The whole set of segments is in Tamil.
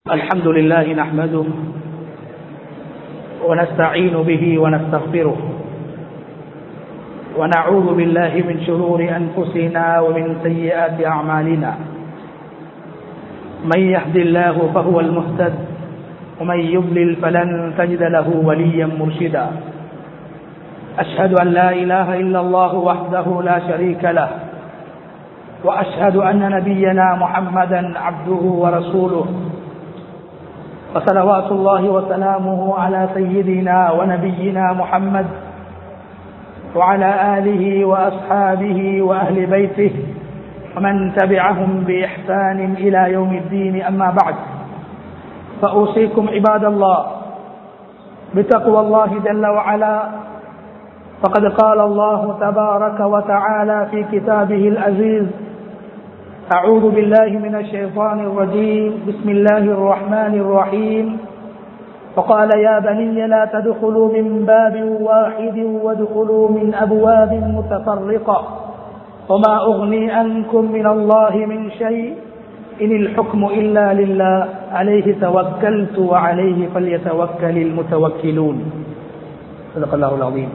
الحمد لله نحمده ونستعين به ونستغفره ونعوذ بالله من شرور أنفسنا ومن سيئات أعمالنا من يهد الله فهو المهتد ومن يضلل فلن تجد له وليا مرشدا أشهد أن لا إله إلا الله وحده لا شريك له وأشهد أن نبينا محمدا عبده ورسوله وصلوات الله وسلامه على سيدنا ونبينا محمد وعلى آله وأصحابه وأهل بيته ومن تبعهم بإحسان إلى يوم الدين أما بعد فأوصيكم عباد الله بتقوى الله جل وعلا فقد قال الله تبارك وتعالى في كتابه العزيز أعوذ بالله من الشيطان الرجيم بسم الله الرحمن الرحيم وقال يا بني لا تدخلوا من باب واحد وادخلوا من أبواب متفرقة وما أغني عنكم من الله من شيء إن الحكم إلا لله عليه توكلت وعليه فليتوكل المتوكلون صدق الله العظيم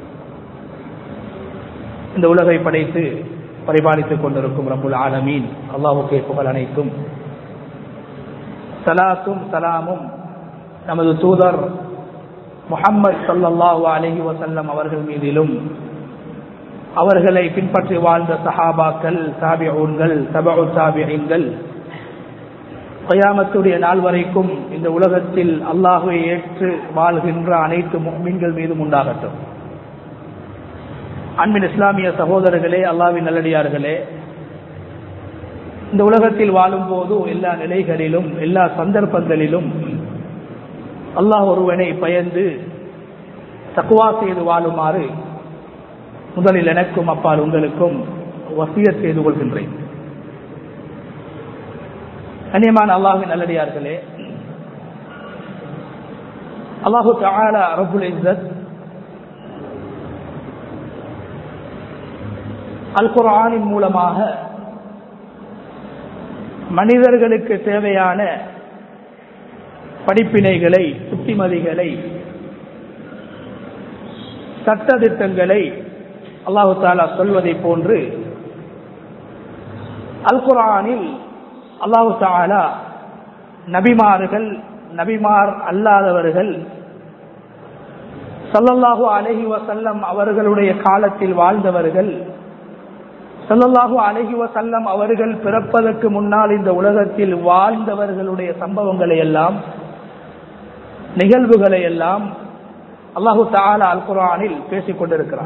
இந்த உலகை படைத்து பரிபாலித்துக் கொண்டிருக்கும் ரபுல் ஆலமீன் அல்லாஹுக்கே புகழ் அனைத்தும் சலாத்தும் சலாமும் நமது தூதர் முகம்மது சல்லாஹூ அலஹி வசல்லம் அவர்கள் மீதிலும் அவர்களை பின்பற்றி வாழ்ந்த சஹாபாக்கள் சாபியூன்கள் தபு சாபியன்கள் கயாமத்துடைய நாள் வரைக்கும் இந்த உலகத்தில் அல்லாஹுவை ஏற்று வாழ்கின்ற அனைத்து மீன்கள் மீதும் உண்டாகட்டும் அன்பின் இஸ்லாமிய சகோதரர்களே அல்லாவின் நல்லடியார்களே இந்த உலகத்தில் வாழும் போது எல்லா நிலைகளிலும் எல்லா சந்தர்ப்பங்களிலும் அல்லாஹ் ஒருவனை பயந்து தக்குவா செய்து வாழுமாறு முதலில் எனக்கும் அப்பால் உங்களுக்கும் வசிய செய்து கொள்கின்றேன் கண்ணியமான அல்லாஹின் நல்லடியார்களே அல்லாஹு தாலா ரபுல் இஸ்ஸத் அல் குரானின் மூலமாக மனிதர்களுக்கு தேவையான படிப்பினைகளை புத்திமதிகளை சட்டத்திட்டங்களை அல்லாஹு தாலா சொல்வதை போன்று அல் குரானில் அல்லாஹு தாலா நபிமார்கள் நபிமார் அல்லாதவர்கள் சல்லல்லாஹு அலஹி வசல்லம் அவர்களுடைய காலத்தில் வாழ்ந்தவர்கள் சல்லல்லாஹு அலஹி வசல்லம் அவர்கள் பிறப்பதற்கு முன்னால் இந்த உலகத்தில் வாழ்ந்தவர்களுடைய சம்பவங்களை எல்லாம் நிகழ்வுகளை எல்லாம் அல்லாஹு தாலா அல் குரானில் பேசிக் கொண்டிருக்கிறார்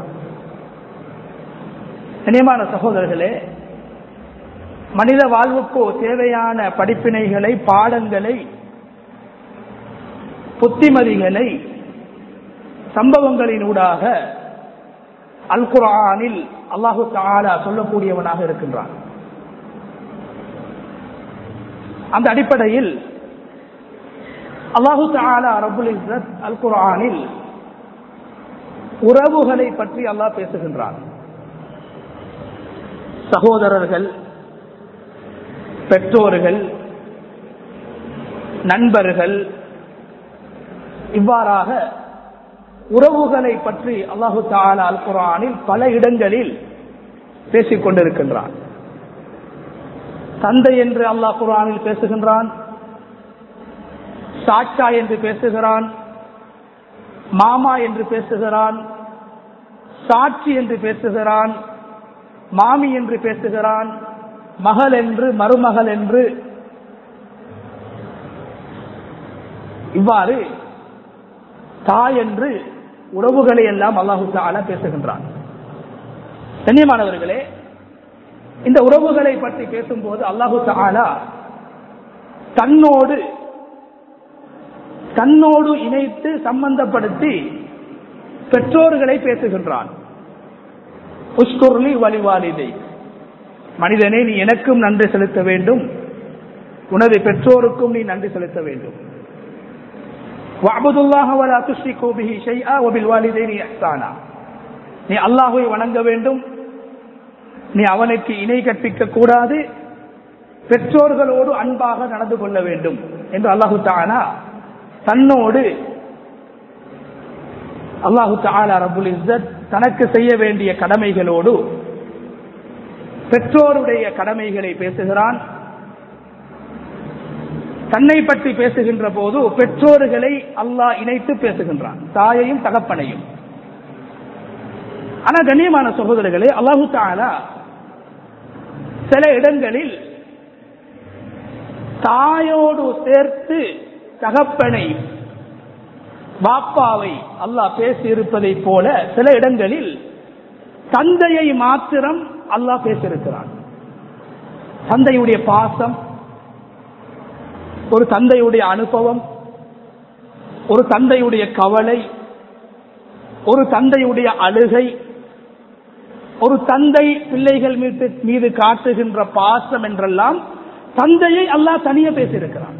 இனியமான சகோதரர்களே மனித வாழ்வுக்கு தேவையான படிப்பினைகளை பாடங்களை புத்திமதிகளை சம்பவங்களினூடாக அல் குரானில் அல்லாஹு தாலா சொல்லக்கூடியவனாக இருக்கின்றான் அந்த அடிப்படையில் அல்லாஹு தாலா ரபுல் இஸ்ரத் அல் குரானில் உறவுகளை பற்றி அல்லாஹ் பேசுகின்றான் சகோதரர்கள் பெற்றோர்கள் நண்பர்கள் இவ்வாறாக உறவுகளை பற்றி அல்லாஹு தாலா அல் குரானில் பல இடங்களில் பேசிக் கொண்டிருக்கின்றான் தந்தை என்று அல்லாஹ் குரானில் பேசுகின்றான் சாச்சா என்று பேசுகிறான் மாமா என்று பேசுகிறான் சாட்சி என்று பேசுகிறான் மாமி என்று பேசுகிறான் மகள் என்று மருமகள் என்று இவ்வாறு தாய் என்று உறவுகளை எல்லாம் அல்லாஹு தாலா பேசுகின்றான் கண்ணியமானவர்களே இந்த உறவுகளை பற்றி பேசும்போது அல்லாஹு தாலா தன்னோடு தன்னோடு இணைத்து சம்பந்தப்படுத்தி பெற்றோர்களை பேசுகின்றான் புஷ்குர்லி வழிவாலிதை மனிதனே நீ எனக்கும் நன்றி செலுத்த வேண்டும் உனது பெற்றோருக்கும் நீ நன்றி செலுத்த வேண்டும் நீ அல்லாஹுவை வணங்க வேண்டும் நீ அவனுக்கு இணை கற்பிக்க கூடாது பெற்றோர்களோடு அன்பாக நடந்து கொள்ள வேண்டும் என்று அல்லாஹு தாலா தன்னோடு அல்லாஹு தாலா ரபுல் இஸ்ஸத் தனக்கு செய்ய வேண்டிய கடமைகளோடு பெற்றோருடைய கடமைகளை பேசுகிறான் தன்னை பற்றி பேசுகின்ற போது பெற்றோர்களை அல்லாஹ் இணைத்து பேசுகின்றான் தாயையும் தகப்பனையும் ஆனா கண்ணியமான சகோதரர்களே அல்லாஹு தாலா சில இடங்களில் தாயோடு சேர்த்து தகப்பனை பாப்பாவை அல்லாஹ் பேசி இருப்பதை போல சில இடங்களில் தந்தையை மாத்திரம் அல்லாஹ் பேசியிருக்கிறான் தந்தையுடைய பாசம் ஒரு தந்தையுடைய அனுபவம் ஒரு தந்தையுடைய கவலை ஒரு தந்தையுடைய அழுகை ஒரு தந்தை பிள்ளைகள் மீது மீது காட்டுகின்ற பாசம் என்றெல்லாம் தந்தையை அல்லாஹ் தனியே பேசியிருக்கிறான்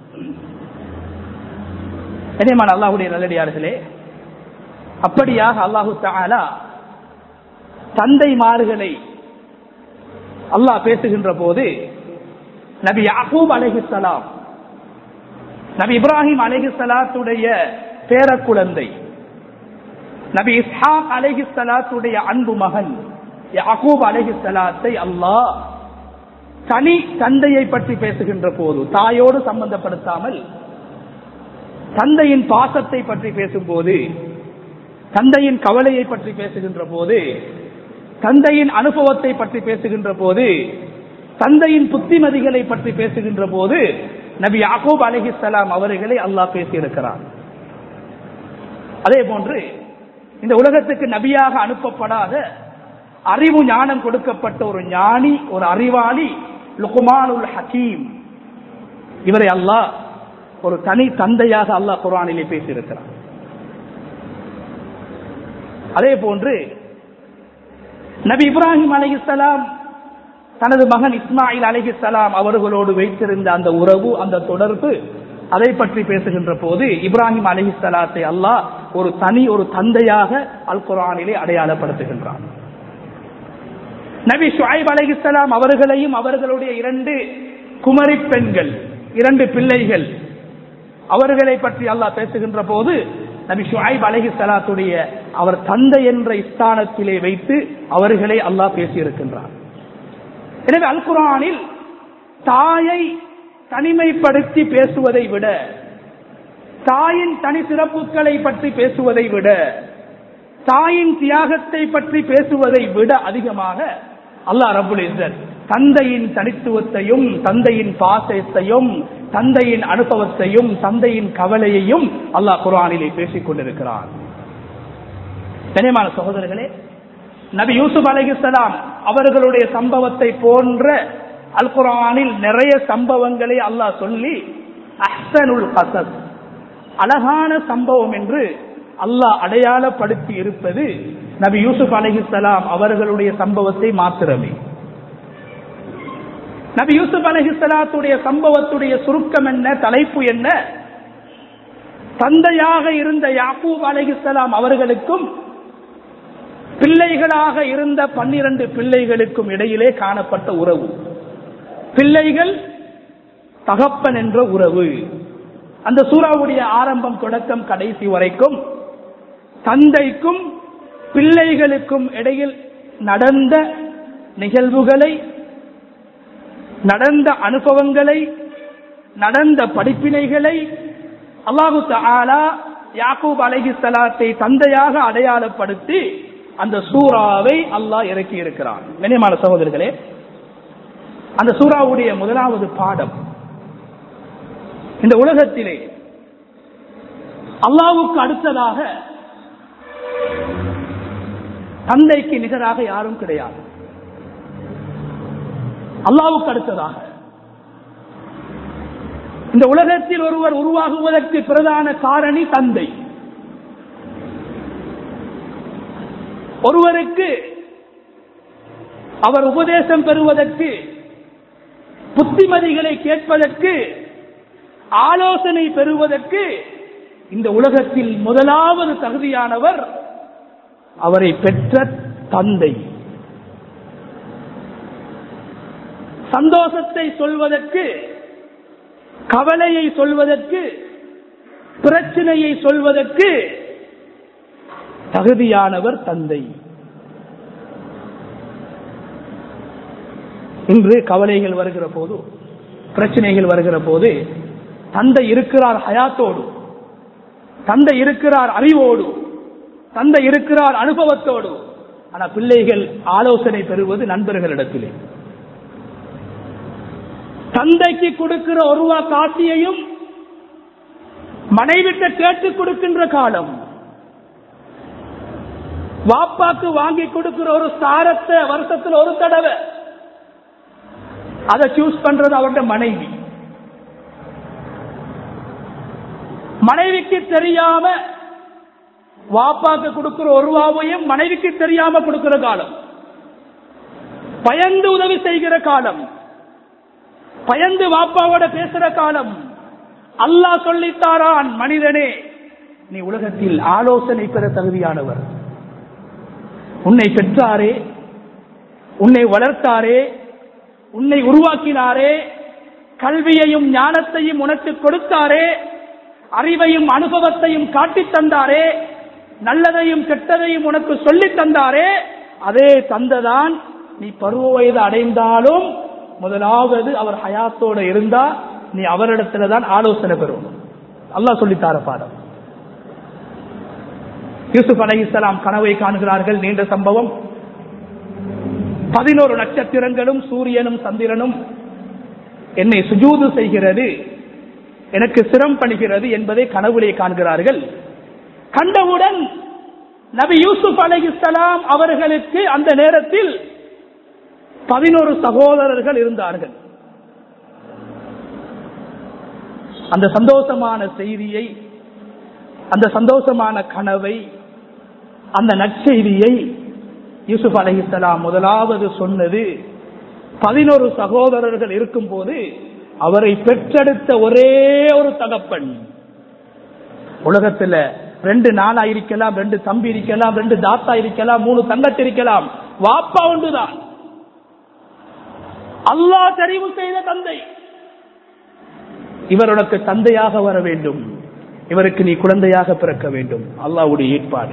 கனியமான அல்லாஹுடைய நல்லடியார்களே அப்படியாக அல்லாஹு தாலா தந்தைமார்களை அல்லாஹ் பேசுகின்ற போது நபி யாகூப் அலைஹிஸ்ஸலாம் நபி இப்ராஹிம் அலைஹிஸ்ஸலாத்துடைய பேர குழந்தை நபி இஸ்ஹாக் அலைஹிஸ்ஸலாத்துடைய அன்பு மகன் யாகூப் அலைஹிஸ்ஸலாத்தை அல்லாஹ் தனி தந்தையை பற்றி பேசுகின்ற போது தாயோடு சம்பந்தப்படுத்தாமல் தந்தையின் பாசத்தை பற்றி பேசும்போது தந்தையின் கவலையை பற்றி பேசுகின்ற போது தந்தையின் அனுபவத்தை பற்றி பேசுகின்ற போது தந்தையின் புத்திமதிகளை பற்றி பேசுகின்ற போது நபி யாகூப் அலிஹிசலாம் அவர்களை அல்லாஹ் பேசியிருக்கிறார் அதே போன்று இந்த உலகத்துக்கு நபியாக அனுப்பப்படாத அறிவு ஞானம் கொடுக்கப்பட்ட ஒரு ஞானி ஒரு அறிவாளி லுகுமானுல் ஹக்கீம் இவரை அல்லாஹ் ஒரு தனி தந்தையாக அல்லாஹ் குரானிலே பேசியிருக்கிறார் அதே போன்று நபி இப்ராஹிம் அலிஹிசலாம் தனது மகன் இஸ்மாயில் அலிஹிசலாம் அவர்களோடு வைத்திருந்த அந்த உறவு அந்த தொடர்பு அதை பற்றி பேசுகின்ற போது இப்ராஹிம் அலிஹிசலாத்தை அல்லாஹ் ஒரு தனி ஒரு தந்தையாக அல் குரானிலே அடையாளப்படுத்துகின்றான் நபி ஷுஐப் அலிஹிசலாம் அவர்களையும் அவர்களுடைய இரண்டு குமரி பெண்கள் இரண்டு பிள்ளைகள் அவர்களை பற்றி அல்லாஹ் பேசுகின்ற போது நபி ஷுஐப் அலஹி சலாத்துடைய அவர் தந்தை என்ற ஸ்தானத்திலே வைத்து அவர்களை அல்லாஹ் பேசியிருக்கின்றார் எனவே அல் குரானில் தாயை தனிமைப்படுத்தி பேசுவதை விட தாயின் தனி சிறப்புகளை பற்றி பேசுவதை விட தாயின் தியாகத்தை பற்றி பேசுவதை விட அதிகமாக அல்லாஹ் ரபுல் இஸ்ஸத் தந்தையின் தனித்துவத்தையும் தந்தையின் பாசத்தையும் தந்தையின் அனுபவத்தையும் தந்தையின் கவலையையும் அல்லாஹ் குரானிலே பேசிக் கொண்டிருக்கிறார் கனியமான சகோதரர்களே நபி யூசுப் அலிஹலாம் அவர்களுடைய சம்பவத்தை போன்ற அல் குரானில் நிறைய சம்பவங்களை அல்லாஹ் சொல்லி அஹ்சனுல் ஹசத் அழகான சம்பவம் என்று அல்லாஹ் அடையாளப்படுத்தி இருப்பது நபி யூசுப் அலிஹலாம் அவர்களுடைய சம்பவத்தை மாத்திரமே நபி யூசுப் அலஹிசலாத்துடைய சம்பவத்துடைய சுருக்கம் என்ன தலைப்பு என்ன தந்தையாக இருந்த யாக்கூப் அலஹிசலாம் அவர்களுக்கும் பிள்ளைகளாக இருந்த பன்னிரண்டு பிள்ளைகளுக்கும் இடையிலே காணப்பட்ட உறவு பிள்ளைகள் தகப்பன் என்ற உறவு அந்த சூறாவுடைய ஆரம்பம் தொடக்கம் கடைசி வரைக்கும் தந்தைக்கும் பிள்ளைகளுக்கும் இடையில் நடந்த நிகழ்வுகளை நடந்த அனுபவங்களை நடந்த படிப்பினைகளை அல்லாஹு தாலா யாக்கூப் அலஹி சலாத்தை தந்தையாக அடையாளப்படுத்தி அந்த சூறாவை அல்லாஹ் இறக்கி இருக்கிறான் கண்ணியமான சகோதரர்களே அந்த சூறாவுடைய முதலாவது பாடம் இந்த உலகத்திலே அல்லாவுக்கு அடுத்ததாக தந்தைக்கு நிகராக யாரும் கிடையாது அல்லாவுக்கு அடுத்ததாக இந்த உலகத்தில் ஒருவர் உருவாகுவதற்கு பிரதான காரணி தந்தை ஒருவருக்கு அவர் உபதேசம் பெறுவதற்கு புத்திமதிகளை கேட்பதற்கு ஆலோசனை பெறுவதற்கு இந்த உலகத்தில் முதலாவது தகுதியானவர் அவரை பெற்ற தந்தை சந்தோஷத்தை சொல்வதற்கு கவலையை சொல்வதற்கு பிரச்சனையை சொல்வதற்கு தகுதியானவர் தந்தை இன்று கவலைகள் வருகிற போது பிரச்சனைகள் வருகிற போது தந்தை இருக்கிறார் ஹயாத்தோடு தந்தை இருக்கிறார் அறிவோடு தந்தை இருக்கிறார் அனுபவத்தோடு ஆனா பிள்ளைகள் ஆலோசனை பெறுவது நண்பர்களிடத்திலே தந்தைக்கு கொடுக்கிற ஒரு ரூபா காசியையும் மனைவிட்ட கேட்டு கொடுக்கின்ற காலம் வாப்பாக்கு வாங்கி கொடுக்கிற ஒரு சாரத்தை வருஷத்துல ஒரு தடவை அதை சூஸ் பண்றது அவருடைய மனைவி மனைவிக்கு தெரியாம வாப்பாக்கு கொடுக்கிற ஒரு ரூபாவையும் மனைவிக்கு தெரியாம கொடுக்கிற காலம் பயந்து உதவி செய்கிற காலம் பயந்து வாப்பாவோட பேசுற காலம் அல்லாஹ் சொல்லித்தாரான் மனிதனே நீ உலகத்தில் ஆலோசனை பெற தகுதியானவர் உன்னை பெற்றாரே உன்னை வளர்த்தாரே உன்னை உருவாக்கினாரே கல்வியையும் ஞானத்தையும் உனக்கு கொடுத்தாரே அறிவையும் அனுபவத்தையும் காட்டித் தந்தாரே நல்லதையும் கெட்டதையும் உனக்கு சொல்லித் தந்தாரே அதே தந்ததான் நீ பருவ வயது அடைந்தாலும் முதலாவது அவர் ஹயாத்தோட இருந்தா நீ அவரிடத்துல தான் ஆலோசனை பெறும் அல்லாஹ் சொல்லித்தார பாடம் யூசுப் அலைஹிஸ்ஸலாம் கனவை காணுகிறார்கள் நீண்ட சம்பவம் பதினோரு நட்சத்திரங்களும் சூரியனும் சந்திரனும் என்னை சுஜூது செய்கிறது எனக்கு சிரம் பணிகிறது என்பதை கனவுலே காண்கிறார்கள் கண்டவுடன் நபி யூசுப் அலைஹிஸ்ஸலாம் அவர்களுக்கு அந்த நேரத்தில் பதினோரு சகோதரர்கள் இருந்தார்கள் அந்த சந்தோஷமான செய்தியை அந்த சந்தோஷமான கனவை அந்த நற்செய்தியை யூசுப் அலைஹிஸ்ஸலாம் முதலாவது சொன்னது பதினோரு சகோதரர்கள் இருக்கும் போது அவரை பெற்றெடுத்த ஒரே ஒரு தகப்பன் உலகத்துல ரெண்டு நானா இருக்கலாம் ரெண்டு தம்பி இருக்கலாம் ரெண்டு தாத்தா இருக்கலாம் மூணு தங்கச்சி இருக்கலாம் வாப்பா ஒன்றுதான் அல்லாஹ் தெரிவு செய்த தந்தை இவர் உனக்கு தந்தையாக வர வேண்டும் இவருக்கு நீ குழந்தையாக பிறக்க வேண்டும் அல்லாவுடைய ஏற்பாடு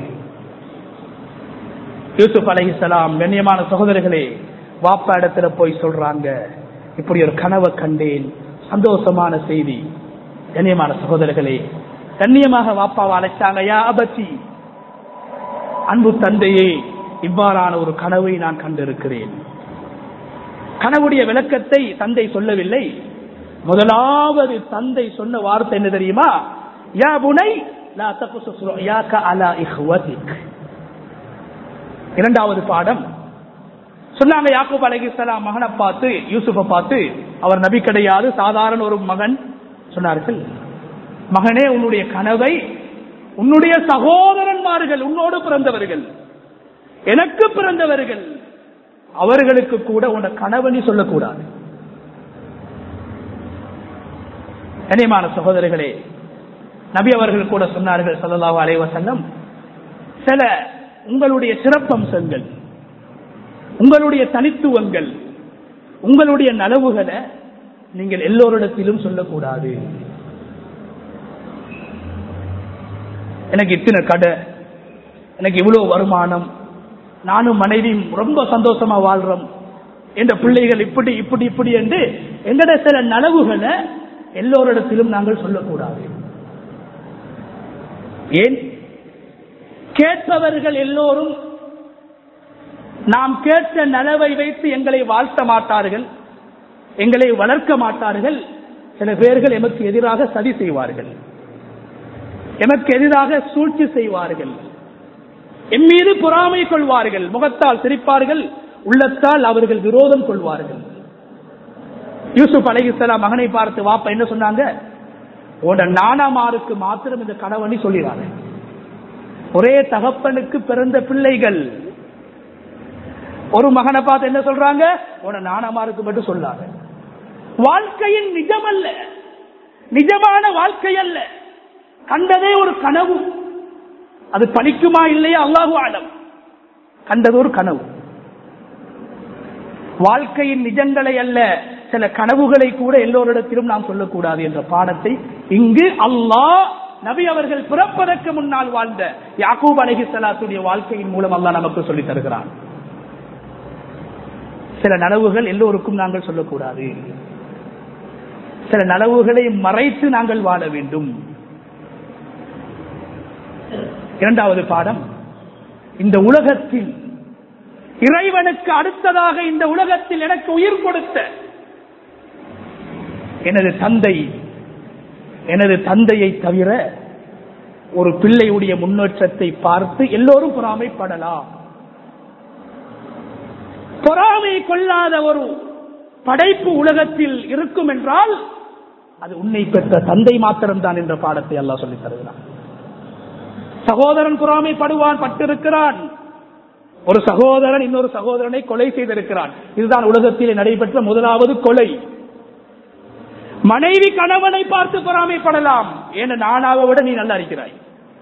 யூசுப் அலைஹிஸ்ஸலாம் கண்ணியமான சகோதரர்களே வாப்பா இடத்துல போய் சொல்றாங்க இப்படி ஒரு கனவை கண்டேன் சந்தோஷமான செய்தி கண்ணியமான சகோதரர்களே கண்ணியமாக வாப்பாவை அழைச்சாங்க யா அபத்தி அன்பு தந்தையே இவ்வாறான ஒரு கனவை நான் கண்டிருக்கிறேன் கனவுடைய விளக்கத்தை தந்தை சொல்லவில்லை முதலாவது தந்தை சொன்ன வார்த்தை என்ன தெரியுமா யா புனை லா தகுசஸ் ருயாக்க அலா இஹ்வதிக் இரண்டாவது பாடம் சொன்னாங்க யாக்கூப் அலைஹிஸ்ஸலாம் மகனை பார்த்து யூசுஃபை பார்த்து அவர் நபி கிடையாது சாதாரண ஒரு மகன் சொன்னார்கள் மகனே உன்னுடைய கனவை உன்னுடைய சகோதரன்மார்கள் உன்னோடு பிறந்தவர்கள் எனக்கு பிறந்தவர்கள் அவர்களுக்கு கூட உன்னை கனவனி சொல்லக்கூடாது கனியமான சகோதரர்களே நபி அவர்கள் கூட சொன்னார்கள் சல்லல்லாஹு அலைஹி வஸல்லம் சில உங்களுடைய சிறப்பம்சங்கள் உங்களுடைய தனித்துவங்கள் உங்களுடைய நலவுகளை நீங்கள் எல்லோரிடத்திலும் சொல்லக்கூடாது எனக்கு இத்தனை கடை எனக்கு இவ்வளவு வருமானம் நானும் மனைவியும் ரொம்ப சந்தோஷமா வாழ்றோம் என்ற பிள்ளைகள் இப்படி இப்படி இப்படி என்று எங்கட சில நலவுகளை எல்லோரிடத்திலும் நாங்கள் சொல்லக்கூடாது ஏன் கேட்பவர்கள் எல்லோரும் நாம் கேட்ட நலவை வைத்து எங்களை வாழ்த்த மாட்டார்கள் எங்களை வளர்க்க மாட்டார்கள் சில பேர்கள் எமக்கு எதிராக சதி செய்வார்கள் எமக்கு எதிராக சூழ்ச்சி செய்வார்கள் எம் மீது பொறாமை கொள்வார்கள் முகத்தால் சிரிப்பார்கள் உள்ளத்தால் அவர்கள் விரோதம் கொள்வார்கள் யூசுப் அலைஹிஸ்ஸலாம் மகனை பார்த்து வாப்பா என்ன சொன்னாங்க உட நானாமாருக்கு மாத்திரம் இந்த கணவனி சொல்லிடுறாங்க ஒரே தகப்பனுக்கு பிறந்த பிள்ளைகள் ஒரு மகனை பார்த்து என்ன சொல்றாங்க உன நானாமாருக்கு மட்டும் சொல்லாங்க வாழ்க்கையின் நிஜம் அல்ல நிஜமான வாழ்க்கை அல்ல கண்டதே ஒரு கனவு அது பலிக்குமா இல்லையா அல்லாஹு ஆலம் கண்டது ஒரு கனவு வாழ்க்கையின் நிஜங்களை அல்ல சில கனவுகளை கூட எல்லோரிடத்திலும் நாம் சொல்லக்கூடாது என்ற பாடத்தை இங்கு அல்லாஹ் நபி அவர்கள் பிறப்பதற்கு முன்னால் வாழ்ந்த யாக்கூப் அலஹி சலாத்துடைய வாழ்க்கையின் மூலம் அல்லாஹ் நமக்கு சொல்லித் தருகிறான் சில நனவுகள் எல்லோருக்கும் நாங்கள் சொல்லக்கூடாது சில நனவுகளை மறைத்து நாங்கள் வாழ வேண்டும் இரண்டாவது பாடம் இந்த உலகத்தில் இறைவனுக்கு அடுத்ததாக இந்த உலகத்தில் எனக்கு உயிர் கொடுத்த எனது தந்தை எனது தந்தையை தவிர ஒரு பிள்ளையுடைய முன்னேற்றத்தை பார்த்து எல்லோரும் பொறாமைப்படலாம் பொறாமை கொள்ளாத ஒரு படைப்பு உலகத்தில் இருக்கும் என்றால் அது உன்னை பெற்ற தந்தை மாத்திரம்தான் என்ற பாடத்தை அல்லாஹ் சொல்லித் தருகிறான் சகோதரன் பொறாமைப்படுவான் பட்டிருக்கிறான் ஒரு சகோதரன் இன்னொரு சகோதரனை கொலை செய்திருக்கிறான் இதுதான் உலகத்தில் நடைபெற்ற முதலாவது கொலை மனைவி கணவனை பார்த்து பொறாமைப்படலாம் ஏன நானாவை விட நீ நல்லா இருக்கிறாய்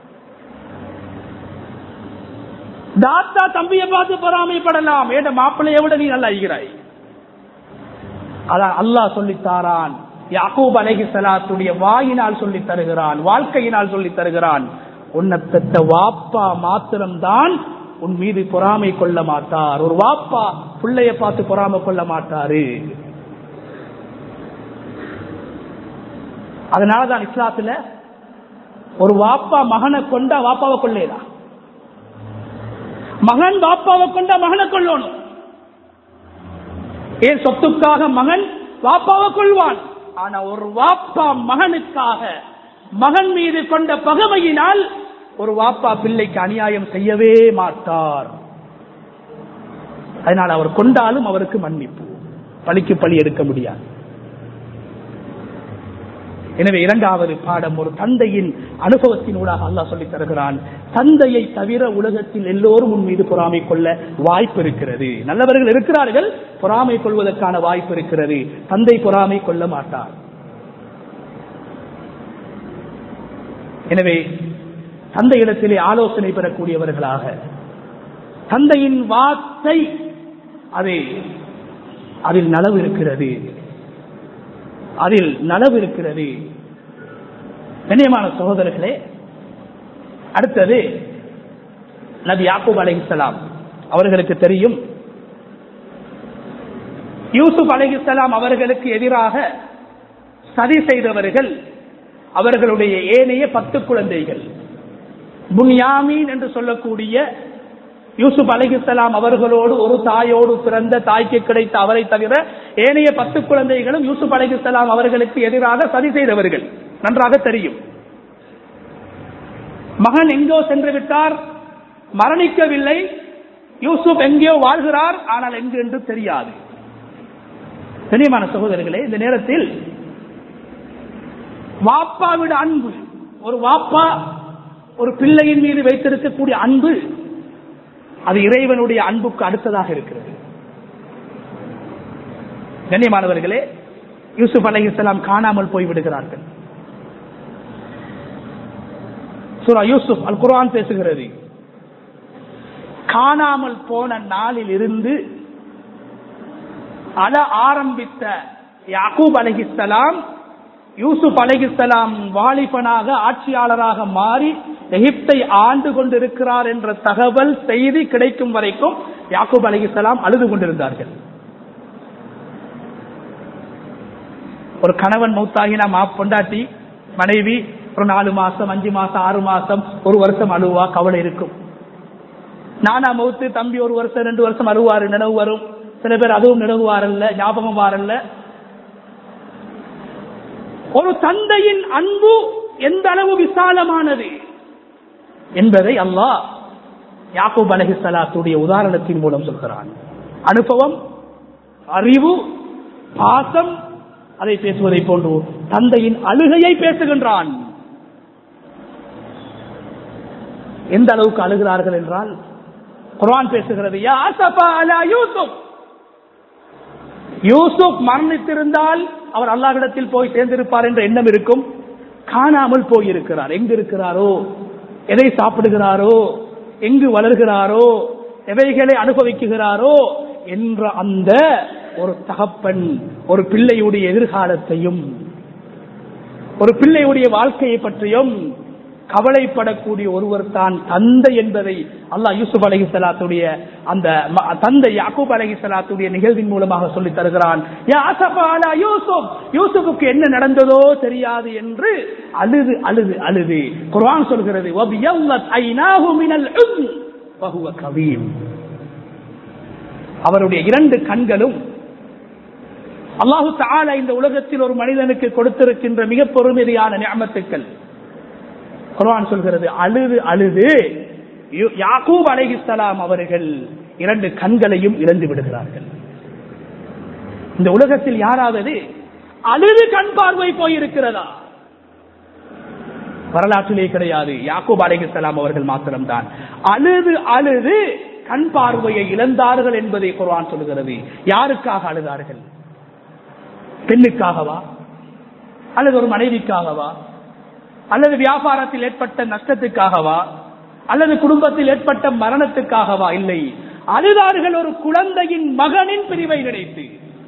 தாத்தா தம்பியை பார்த்து பொறாமைப்படலாம் ஏன மாப்பிள்ளையை விட நீ நல்லா இருக்கிறாய் அதான் அல்லாஹ் சொல்லித்தாரான் யாக்கூப் அலஹி சலாத்துடைய வாயினால் சொல்லி தருகிறான் வாழ்க்கையினால் சொல்லி தருகிறான் உன்னை பெற்ற வாப்பா மாத்திரம்தான் உன் மீது பொறாமை கொள்ள மாட்டார் ஒரு வாப்பா பிள்ளைய பார்த்து பொறாமை கொள்ள மாட்டாரு அதனாலதான் இஸ்லாத்துல ஒரு வாப்பா மகனை கொண்டா வாப்பாவை கொள்ளேதா மகன் வாப்பாவை கொண்டா மகனை கொள்ளணும் ஏன் சொத்துக்காக மகன் வாப்பாவை கொள்வான் ஆனா ஒரு வாப்பா மகனுக்காக மகன் மீது கொண்ட பகமையினால் ஒரு வாப்பா பிள்ளைக்கு அநியாயம் செய்யவே மாட்டார் அதனால் அவர் கொண்டாலும் அவருக்கு மன்னிப்பு பழிக்கு பழி எடுக்க முடியாது எனவே இரண்டாவது பாடம் ஒரு தந்தையின் அனுபவத்தின் ஊடாக அல்லாஹ் சொல்லித் தருகிறான் தந்தையை தவிர உலகத்தில் எல்லோரும் உன் மீது பொறாமை கொள்ள வாய்ப்பு இருக்கிறது நல்லவர்கள் இருக்கிறார்கள் பொறாமை கொள்வதற்கான வாய்ப்பு இருக்கிறது தந்தை பொறாமை கொள்ள மாட்டார் எனவே தந்தை இடத்திலே ஆலோசனை பெறக்கூடியவர்களாக தந்தையின் வார்த்தை அது அதில் நலவு இருக்கிறது அதில் நலவு இருக்கிறது கண்ணியமான சகோதரர்களே அடுத்தது நபி யாக்கூப் அலைஹிஸ்ஸலாம் அவர்களுக்கு தெரியும் யூசுப் அலைஹிஸ்ஸலாம் அவர்களுக்கு எதிராக சதி செய்தவர்கள் அவர்களுடைய ஏனைய பத்து குழந்தைகள் புன்யாமீன் என்று சொல்லக்கூடிய யூசுப் அலிஹிஸ்லாம் அவர்களோடு ஒரு தாயோடு பிறந்த தாய்க்கு கிடைத்த அவரை தவிர ஏனைய பத்து குழந்தைகளும் யூசுப் அலிஹிஸ்லாம் அவர்களுக்கு எதிராக சதி செய்தவர்கள் நன்றாக தெரியும் மகன் எங்கோ சென்று விட்டார் மரணிக்கவில்லை யூசுப் எங்கேயோ வாழ்கிறார் ஆனால் எங்கு என்று தெரியாது கண்ணியமான சகோதரர்களே இந்த நேரத்தில் வாப்பாவிட அன்பு ஒரு வாப்பா ஒரு பிள்ளையின் மீது வைத்திருக்கக்கூடிய அன்பு அது இறைவனுடைய அன்புக்கு அடுத்ததாக இருக்கிறது கண்ணியமானவர்களே யூசுப் அலை இஸ்லாம் காணாமல் போய்விடுகிறார்கள் சூரா யூசுப் அல் குர்ஆன் பேசுகிறது காணாமல் போன நாளில் இருந்து அழ ஆரம்பித்த யாக்கூப் அலஹிஸ்லாம் யூசுப் அலஹிஸ்லாம் வாலிபனாக ஆட்சியாளராக மாறி எகிப்தை ஆண்டு கொண்டிருக்கிறார் என்ற தகவல் செய்தி கிடைக்கும் வரைக்கும் யாக்கூப் அலஹிஸ்லாம் அழுது கொண்டிருந்தார்கள் ஒரு கணவன் மௌத்தாகினா மா பொண்டாட்டி மனைவி ஒரு நாலு மாசம் அஞ்சு மாசம் ஆறு மாசம் ஒரு வருஷம் அழுவா கவலை இருக்கும் நானா மௌத்து தம்பி ஒரு வருஷம் ரெண்டு வருஷம் அழுவாரு நினைவு வரும் சில பேர் அதுவும் நினைவு வாரல்ல ஞாபகம் வாரல்ல ஒரு தந்தையின் அன்பு எந்த அளவு விசாலமானது என்பதை அல்லாஹ் யாக்கூப் அலஹி சலாத்துடைய உதாரணத்தின் மூலம் சொல்கிறான் அனுபவம் அறிவு பாசம் அதை பேசுவதை போன்று தந்தையின் அழுகையை பேசுகின்றான் எந்த அளவுக்கு அழுகிறார்கள் என்றால் குர்ஆன் பேசுகிறது யா அஸஃபா அலா யூசுப் யூசுப் மரணித்திருந்தால் அவர் அல்லாஹ்விடத்தில் போய் சேர்ந்திருப்பார் என்ற எண்ணம் இருக்கும் காணாமல் போயிருக்கிறார் எங்கு இருக்கிறாரோ எதை சாப்பிடுகிறாரோ எங்கு வளர்கிறாரோ எவைகளை அனுபவிக்குகிறாரோ என்ற அந்த ஒரு தகப்பன் ஒரு பிள்ளையுடைய எதிர்காலத்தையும் ஒரு பிள்ளையுடைய வாழ்க்கையை பற்றியும் கவலைப்படக்கூடிய ஒருவர் தான் தந்தை என்பதை அல்லாஹ் யூசுப் அலஹி சலாத்துடைய அந்த ம- தந்தை யாக்கூப் அலஹி சலாத்துடைய நிகழ்வின் மூலமாக சொல்லி தருகிறான் யா அசஃபா அலா யூசுப் யூசுஃபுக்கு என்ன நடந்ததோ தெரியாது என்று அழுது அழுது அழுது குர்ஆன் சொல்கிறது வபியல்லத் ஐனாஹு மினல் உம் வஹுவ கவீம் அவருடைய இரண்டு கண்களும் அல்லாஹு தஆலா இந்த உலகத்தில் ஒரு மனிதனுக்கு கொடுத்திருக்கின்ற மிக பொறுமதியான நியமத்துக்கள் குர்ஆன் சொல்கிறது அழுது அழுது யூ- யாக்கூப் அலைஹிஸ்ஸலாம் அவர்கள் இரண்டு கண்களையும் இழந்து விடுகிறார்கள் இந்த உலகத்தில் யாராவது அழுது கண் பார்வை போயிருக்கிறதா வரலாற்றிலே கிடையாது யாக்கூப் அலைஹிஸ்ஸலாம் அவர்கள் மாத்திரம்தான் அழுது அழுது கண் பார்வையை இழந்தார்கள் என்பதை குர்ஆன் சொல்கிறது யாருக்காக அழுதார்கள் பெண்ணுக்காகவா அல்லது ஒரு மனைவிக்காகவா அல்லது வியாபாரத்தில் ஏற்பட்ட நஷ்டத்துக்காகவா அல்லது குடும்பத்தில் ஏற்பட்ட மரணத்துக்காகவா இல்லை அழுதார்கள் ஒரு குழந்தையின் மகனின் பிரிவை நினைத்து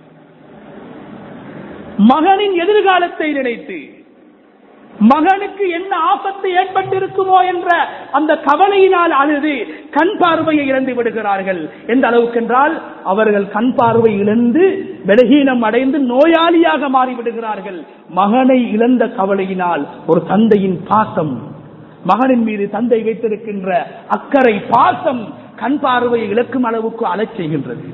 மகனின் எதிர்காலத்தை நினைத்து மகனுக்கு என்ன ஆபத்து ஏற்பட்டிருக்குமோ என்ற அந்த கவலையினால் அழுது கண் பார்வையை இழந்து விடுகிறார்கள் எந்த அளவுக்கு என்றால் அவர்கள் கண் பார்வை இழந்து பலகீனம் அடைந்து நோயாளியாக மாறிவிடுகிறார்கள் மகனை இழந்த கவலையினால் ஒரு தந்தையின் பாசம் மகனின் மீது தந்தை வைத்திருக்கின்ற அக்கறை பாசம் கண் பார்வையை இழக்கும் அளவுக்கு அழச் செய்கின்றது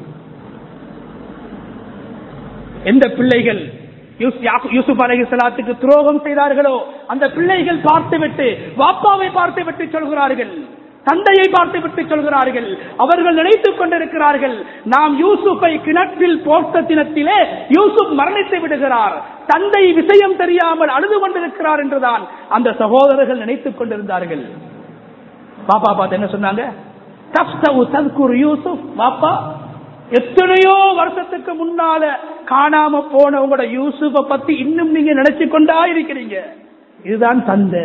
எந்த பிள்ளைகள் யூஸ்- யாக்கூ- யூசுப் அலஹி சலாத்துக்கு துரோகம் செய்தார்களோ அந்த பிள்ளைகள் பார்த்துவிட்டு வாப்பாவை பார்த்துவிட்டு சொல்கிறார்கள் தந்தையை பார்த்துவிட்டு சொல்கிறார்கள் அவர்கள் நினைத்துக் கொண்டிருக்கிறார்கள் நாம் யூசுப்பை கிணற்றில் போட்ட தினத்திலே யூசுப் மரணித்து விடுகிறார் தந்தை விஷயம் தெரியாமல் அழுது கொண்டிருக்கிறார் என்றுதான் அந்த சகோதரர்கள் நினைத்துக் கொண்டிருந்தார்கள் பாப்பா பார்த்து என்ன சொன்னாங்க தப்தவு தத்குரு யூசுப் பாப்பா எத்தனையோ வருஷத்துக்கு முன்னால காணாம போன உங்களோட யூசுஃப பத்தி இன்னும் நீங்க நினைச்சு கொண்டா இருக்கிறீங்க இதுதான் தந்தை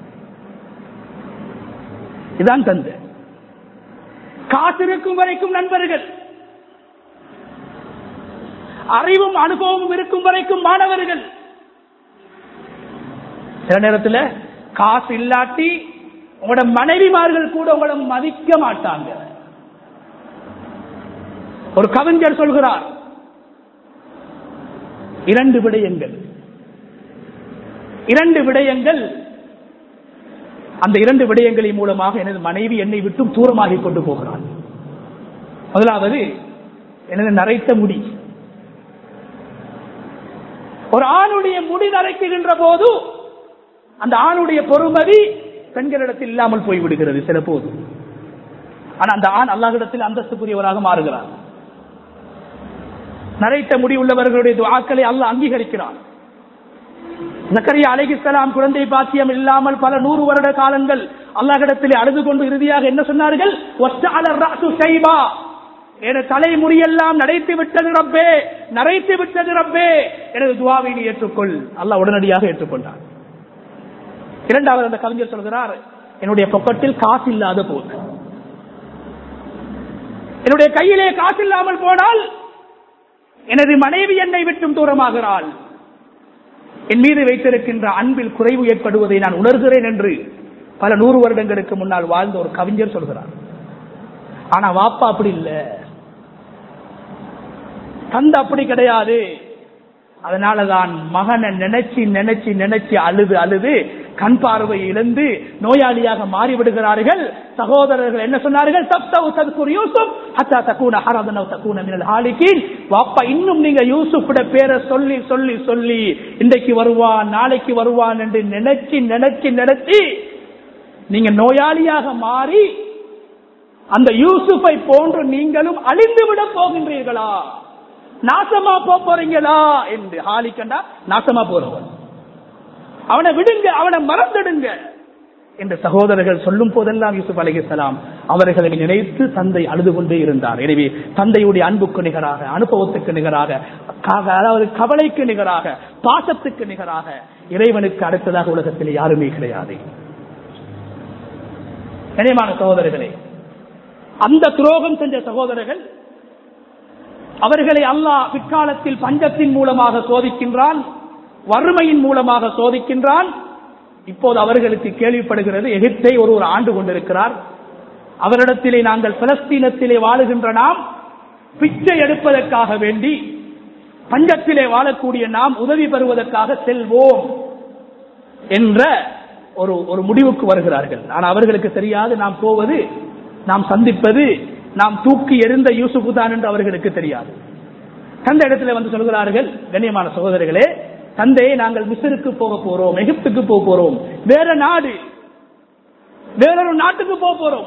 இதுதான் தந்தை காத்திருக்கும் வரைக்கும் நண்பர்கள் அறிவும் அனுபவமும் இருக்கும் வரைக்கும் மாணவர்கள் சில நேரத்தில் காசு இல்லாட்டி உங்களோட மனைவிமார்கள் கூட உங்களை மதிக்க மாட்டாங்க ஒரு கவிஞர் சொல்கிறார் இரண்டு விடயங்கள் இரண்டு விடயங்கள் அந்த இரண்டு விடயங்களின் மூலமாக எனது மனைவி என்னை விட்டும் தூரமாகி கொண்டு போகிறார் முதலாவது எனது நரைத்த முடி ஒரு ஆணுடைய முடி நரைக்குகின்ற போது அந்த ஆணுடைய பொறுமதி பெண்களிடத்தில் இல்லாமல் போய்விடுகிறது சில போது ஆனா அந்த ஆண் அல்லாஹிடத்தில் அந்தஸ்துக்குரியவராக மாறுகிறார் நரைத்த முடி உள்ளவர்களுடைய துவாக்களை அல்லாஹ் அங்கீகரிக்கிறார் ஜக்கரியா அலைகிஸ்லாம் குழந்தை பாக்கியம் இல்லாமல் பல நூறு வருட காலங்கள் அல்லாஹிடத்திலே அழுது கொண்டு இறுதியாக என்ன சொன்னார்கள் "வஸ்தஅல الرأس شيبا." எனது தலைமுடியெல்லாம் நரைத்து விட்டது ரப்பே நரைத்து விட்டது ரப்பே எனது துவாவை நீ ஏற்றுக்கொள் அல்லாஹ் உடனடியாக ஏற்றுக்கொண்டார் இரண்டாவது அந்த கவிஞர் சொல்கிறார் என்னுடைய பொக்கட்டில் காசு இல்லாத போது என்னுடைய கையிலே காசு இல்லாமல் போனால் எனது மனைவி என்னை விட்டும் தூரமாகிறாள் என் மீது வைத்திருக்கின்ற அன்பில் குறைவு ஏற்படுவதை நான் உணர்கிறேன் என்று பல நூறு வருடங்களுக்கு முன்னால் வாழ்ந்த ஒரு கவிஞர் சொல்கிறார் ஆனா வாப்பா அப்படி இல்ல தந்தை அப்படி கிடையாது அதனாலதான் மகனை நினைச்சு நினைச்சு நினைச்சு அழுது அழுது கண் பார்வை இழந்து நோயாளியாக மாறிவிடுகிறார்கள் சகோதரர்கள் என்ன சொன்னார்கள் தப்தவு தத்குர் யூசுப் ஹத்தா தக்கூன ஹரதனவ் தக்கூன மினல் ஹாலிகீன் வாப்பா இன்னும் நீங்க யூசுஃபுட பேரை சொல்லி சொல்லி சொல்லி இன்றைக்கு வருவான் நாளைக்கு வருவான் என்று நினைச்சு நினைச்சு நினைச்சு நீங்க நோயாளியாக மாறி அந்த யூசுஃபை போன்று நீங்களும் அழிந்து விட போகின்றீர்களா நாசமா போக போறீங்களா என்று ஹாலிக்கண்டா நாசமா போறவன் அவனை விடுங்க அவனை மறந்துடுங்க என்று சகோதரர்கள் சொல்லும் போதெல்லாம் யூசுப் அலைஹிஸ்ஸலாம் அவர்களை நினைத்து தந்தை அழுது கொண்டே இருந்தார் எனவே தந்தையுடைய அன்புக்கு நிகராக அனுபவத்துக்கு நிகராக கா- அதாவது கவலைக்கு நிகராக பாசத்துக்கு நிகராக இறைவனுக்கு அடுத்ததாக உலகத்தில் யாருமே கிடையாது கனியமான சகோதரர்களே அந்த துரோகம் செஞ்ச சகோதரர்கள் அவர்களை அல்லாஹ் பிற்காலத்தில் பஞ்சத்தின் மூலமாக சோதிக்கின்றான் வறுமையின் மூலமாக சோதிக்கின்றான் இப்போது அவர்களுக்கு கேள்விப்படுகிறது எகிப்தை ஒரு ஒரு ஆண்டு கொண்டிருக்கிறார் அவரிடத்திலே நாங்கள் பலஸ்தீனத்திலே வாழுகின்ற நாம் பிச்சை எடுப்பதற்காக வேண்டி பஞ்சத்திலே வாழக்கூடிய நாம் உதவி பெறுவதற்காக செல்வோம் என்ற ஒரு ஒரு முடிவுக்கு வருகிறார்கள் ஆனால் அவர்களுக்கு தெரியாது நாம் போவது நாம் சந்திப்பது நாம் தூக்கி எறிந்த யூசுப் தான் என்று அவர்களுக்கு தெரியாது தந்தை இடத்துல வந்து சொல்கிறார்கள் கண்ணியமான சகோதரர்களே தந்தையை நாங்கள் மிசருக்கு போக போறோம் எகிப்துக்கு போக போறோம் வேற நாடு வேறொரு நாட்டுக்கு போக போறோம்